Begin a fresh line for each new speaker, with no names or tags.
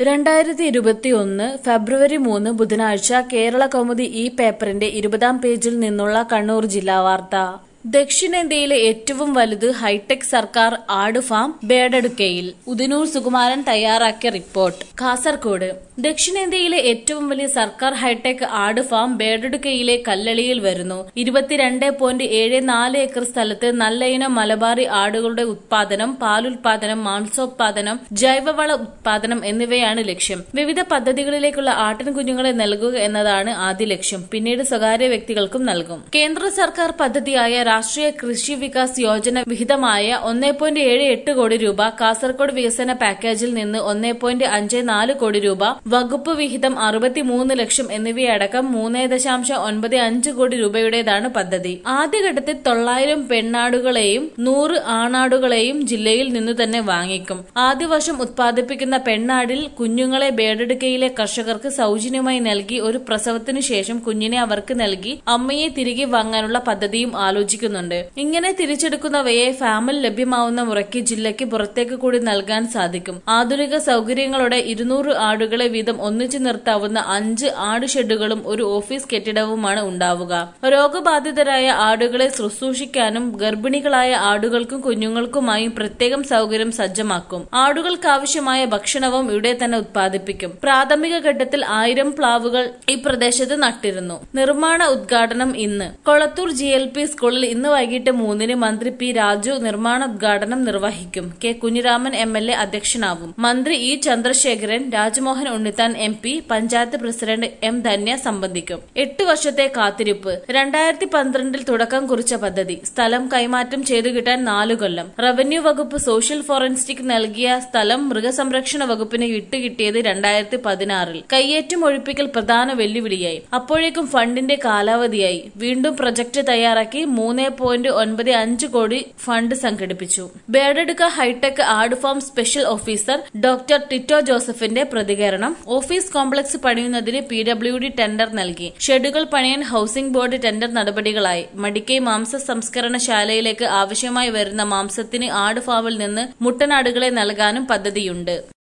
രണ്ടായിരത്തി ഇരുപത്തിയൊന്ന് ഫെബ്രുവരി മൂന്ന് ബുധനാഴ്ച കേരള കൗമുദി ഈ പേപ്പറിന്റെ ഇരുപതാം പേജിൽ നിന്നുള്ള കണ്ണൂർ ജില്ലാ വാർത്ത ദക്ഷിണേന്ത്യയിലെ ഏറ്റവും വലുത് ഹൈടെക് സർക്കാർ ആട് ഫാം ബേഡടുക്കയിൽ ഉദിനൂർ സുകുമാരൻ തയ്യാറാക്കിയ റിപ്പോർട്ട് കാസർകോട് ദക്ഷിണേന്ത്യയിലെ ഏറ്റവും വലിയ സർക്കാർ ഹൈടെക് ആട് ഫാം ബേഡടുക്കയിലെ കല്ലളിയിൽ വരുന്നു ഇരുപത്തിരണ്ട് പോയിന്റ് ഏഴ് നാല് ഏക്കർ സ്ഥലത്ത് നല്ല ഇനം മലബാറി ആടുകളുടെ ഉത്പാദനം പാലുൽപാദനം മാംസോത്പാദനം ജൈവവള ഉത്പാദനം എന്നിവയാണ് ലക്ഷ്യം വിവിധ പദ്ധതികളിലേക്കുള്ള ആട്ടിൻകുഞ്ഞുങ്ങളെ നൽകുക എന്നതാണ് ആദ്യ ലക്ഷ്യം പിന്നീട് സ്വകാര്യ വ്യക്തികൾക്കും നൽകും കേന്ദ്ര സർക്കാർ പദ്ധതിയായ രാഷ്ട്രീയ കൃഷി വികാസ് യോജന വിഹിതമായ ഒന്നേ പോയിന്റ് ഏഴ് എട്ട് കോടി രൂപ കാസർകോട് വികസന പാക്കേജിൽ നിന്ന് ഒന്നേ പോയിന്റ് അഞ്ച് നാല് കോടി രൂപ വകുപ്പ് വിഹിതം അറുപത്തിമൂന്ന് ലക്ഷം എന്നിവയടക്കം മൂന്ന് ദശാംശം ഒൻപത് അഞ്ച് കോടി രൂപയുടേതാണ് പദ്ധതി ആദ്യഘട്ടത്തിൽ തൊള്ളായിരം പെണ്ണാടുകളെയും നൂറ് ആണാടുകളെയും ജില്ലയിൽ നിന്നു തന്നെ വാങ്ങിക്കും ആദ്യ വർഷം ഉത്പാദിപ്പിക്കുന്ന പെണ്ണാടിൽ കുഞ്ഞുങ്ങളെ ബേഡെടുക്കയിലെ കർഷകർക്ക് സൗജന്യമായി നൽകി ഒരു പ്രസവത്തിനു ശേഷം കുഞ്ഞിനെ അവർക്ക് നൽകി അമ്മയെ തിരികെ വാങ്ങാനുള്ള പദ്ധതിയും ആലോചിക്കുന്നുണ്ട് ഇങ്ങനെ തിരിച്ചെടുക്കുന്നവയെ ഫാമിൽ ലഭ്യമാവുന്ന മുറയ്ക്ക് ജില്ലയ്ക്ക് പുറത്തേക്ക് കൂടി നൽകാൻ സാധിക്കും ആധുനിക സൗകര്യങ്ങളോടെ ഇരുന്നൂറ് ആടുകളെ വീതം ഒന്നിച്ചു നിർത്താവുന്ന അഞ്ച് ആട് ഷെഡുകളും ഒരു ഓഫീസ് കെട്ടിടവുമാണ് ഉണ്ടാവുക രോഗബാധിതരായ ആടുകളെ ശുശ്രൂഷിക്കാനും ഗർഭിണികളായ ആടുകൾക്കും കുഞ്ഞുങ്ങൾക്കുമായും പ്രത്യേകം സൗകര്യം സജ്ജമാക്കും ആടുകൾക്കാവശ്യമായ ഭക്ഷണവും ഇവിടെ തന്നെ ഉത്പാദിപ്പിക്കും പ്രാഥമിക ഘട്ടത്തിൽ ആയിരം പ്ലാവുകൾ ഈ പ്രദേശത്ത് നട്ടിരുന്നു നിർമ്മാണ ഉദ്ഘാടനം ഇന്ന് കൊളത്തൂർ ജി എൽ പി സ്കൂളിൽ ഇന്ന് വൈകിട്ട് മൂന്നിന് മന്ത്രി പി രാജു നിർമ്മാണ ഉദ്ഘാടനം നിർവഹിക്കും K Kunhiraman M L A അധ്യക്ഷനാവും മന്ത്രി E Chandrasekharan Rajmohan Unnithan M P panchayat president M Dhanya സംബന്ധിക്കും എട്ട് വർഷത്തെ കാത്തിരിപ്പ് രണ്ടായിരത്തി പന്ത്രണ്ടിൽ തുടക്കം കുറിച്ച പദ്ധതി സ്ഥലം കൈമാറ്റം ചെയ്തു കിട്ടാൻ നാലു കൊല്ലം റവന്യൂ വകുപ്പ് സോഷ്യൽ ഫോറൻസിക് നൽകിയ സ്ഥലം മൃഗസംരക്ഷണ വകുപ്പിന് വിട്ടുകിട്ടിയത് രണ്ടായിരത്തി പതിനാറിൽ കയ്യേറ്റം ഒഴിപ്പിക്കൽ പ്രധാന വെല്ലുവിളിയായി അപ്പോഴേക്കും ഫണ്ടിന്റെ കാലാവധിയായി വീണ്ടും പ്രൊജക്ട് തയ്യാറാക്കി മൂന്ന് പോയിന്റ് ഒൻപത് അഞ്ച് കോടി ഫണ്ട് സംഘടിപ്പിച്ചു ബേഡെടുക്ക ഹൈടെക് ആട് farm special officer doctor Tito ജോസഫിന്റെ പ്രതികരണം ഓഫീസ് കോംപ്ലക്സ് പണിയുന്നതിന് പി ഡബ്ല്യു ഡി ടെൻഡർ നൽകി ഷെഡുകൾ പണിയാൻ ഹൌസിംഗ് ബോർഡ് ടെൻഡർ നടപടികളായി മടിക്കൈ മാംസ സംസ്കരണശാലയിലേക്ക് ആവശ്യമായി വരുന്ന മാംസത്തിന് ആട് ഫാമിൽ നിന്ന് മുട്ടനാടുകളെ നൽകാനും പദ്ധതിയുണ്ട്